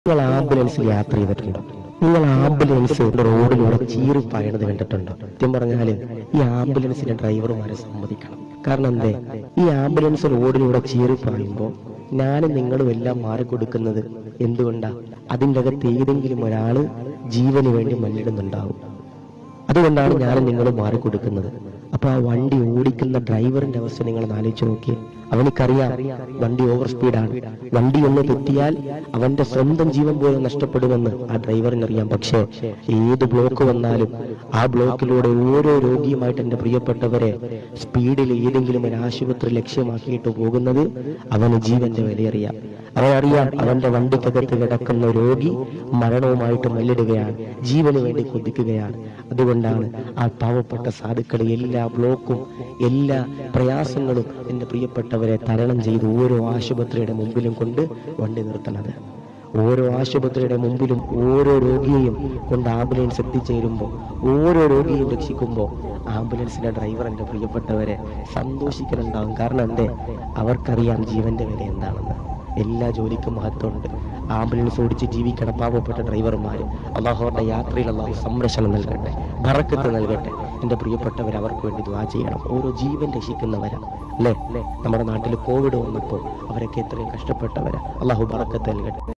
നിങ്ങൾ ആംബുലൻസിൽ യാത്ര ചെയ്തിട്ടുണ്ടോ നിങ്ങൾ ആംബുലൻസ് റോഡിലൂടെ ചീറി പായണത് കണ്ടിട്ടുണ്ടോ സത്യം പറഞ്ഞാല് ഈ ആംബുലൻസിന്റെ ഡ്രൈവർമാരെ സമ്മതിക്കണം കാരണം എന്തേ ഈ ആംബുലൻസ് റോഡിലൂടെ ചീറി പായുമ്പോ ഞാനും നിങ്ങളും എല്ലാം മാറിക്കൊടുക്കുന്നത് എന്തുകൊണ്ടാ അതിൻ്റെ അകത്ത് ഏതെങ്കിലും ഒരാള് ജീവന് വേണ്ടി മല്ലിടുന്നുണ്ടാവും അതുകൊണ്ടാണ് ഞാൻ നിങ്ങൾ മാറിക്കൊടുക്കുന്നത് അപ്പൊ ആ വണ്ടി ഓടിക്കുന്ന ഡ്രൈവറിന്റെ അവസ്ഥ നിങ്ങൾ ആലോചിച്ച് നോക്കിയേ അവനിക്കറിയാം വണ്ടി ഓവർ സ്പീഡാണ് വണ്ടി ഒന്ന് തെറ്റിയാൽ അവന്റെ സ്വന്തം ജീവൻ പോലും നഷ്ടപ്പെടുമെന്ന് ആ ഡ്രൈവറിനറിയാം പക്ഷേ ഏത് ബ്ലോക്ക് വന്നാലും ആ ബ്ലോക്കിലൂടെ ഓരോ രോഗിയുമായിട്ട് എന്റെ പ്രിയപ്പെട്ടവരെ സ്പീഡിൽ ഏതെങ്കിലും ഒരു ആശുപത്രി ലക്ഷ്യമാക്കിയിട്ട് പോകുന്നത് അവന് ജീവന്റെ വിലയറിയാം അവനറിയാം അവന്റെ വണ്ടിക്കകത്ത് കിടക്കുന്ന രോഗി മരണവുമായിട്ട് മല്ലിടുകയാണ് ജീവന് വേണ്ടി കൊതിക്കുകയാണ് അതുകൊണ്ടാണ് ആ പാവപ്പെട്ട സാധുക്കളെ എല്ലാ ബ്ലോക്കും എല്ലാ പ്രയാസങ്ങളും എൻ്റെ പ്രിയപ്പെട്ടവരെ തരണം ചെയ്ത് ഓരോ ആശുപത്രിയുടെ മുമ്പിലും കൊണ്ട് വണ്ടി നിർത്തുന്നത് ഓരോ ആശുപത്രിയുടെ മുമ്പിലും ഓരോ രോഗിയെയും കൊണ്ട് ആംബുലൻസ് എത്തിച്ചേരുമ്പോൾ ഓരോ രോഗിയെയും രക്ഷിക്കുമ്പോൾ ആംബുലൻസിന്റെ ഡ്രൈവർ എൻ്റെ പ്രിയപ്പെട്ടവരെ സന്തോഷിക്കുന്നുണ്ടാവും കാരണം എന്തേ അവർക്കറിയാം ജീവന്റെ വില എന്താണെന്ന് എല്ലാ ജോലിക്കും മഹത്വമുണ്ട് ആംബുലൻസ് ഓടിച്ച് ജീവിക്കണ പാവപ്പെട്ട ഡ്രൈവർമാർ അള്ളാഹുവിന്റെ യാത്രയിൽ അള്ളാഹു സംരക്ഷണം നൽകട്ടെ ബറക്കത്ത് നൽകട്ടെ എൻ്റെ പ്രിയപ്പെട്ടവർ അവർക്ക് വേണ്ടി ദ്വാ ചെയ്യണം ഓരോ ജീവൻ രക്ഷിക്കുന്നവരാ അല്ലേ നമ്മുടെ നാട്ടിൽ കോവിഡ് വന്നപ്പോൾ അവരൊക്കെ എത്രയും കഷ്ടപ്പെട്ടവരാ അള്ളാഹു ബറക്കത്ത് നൽകട്ടെ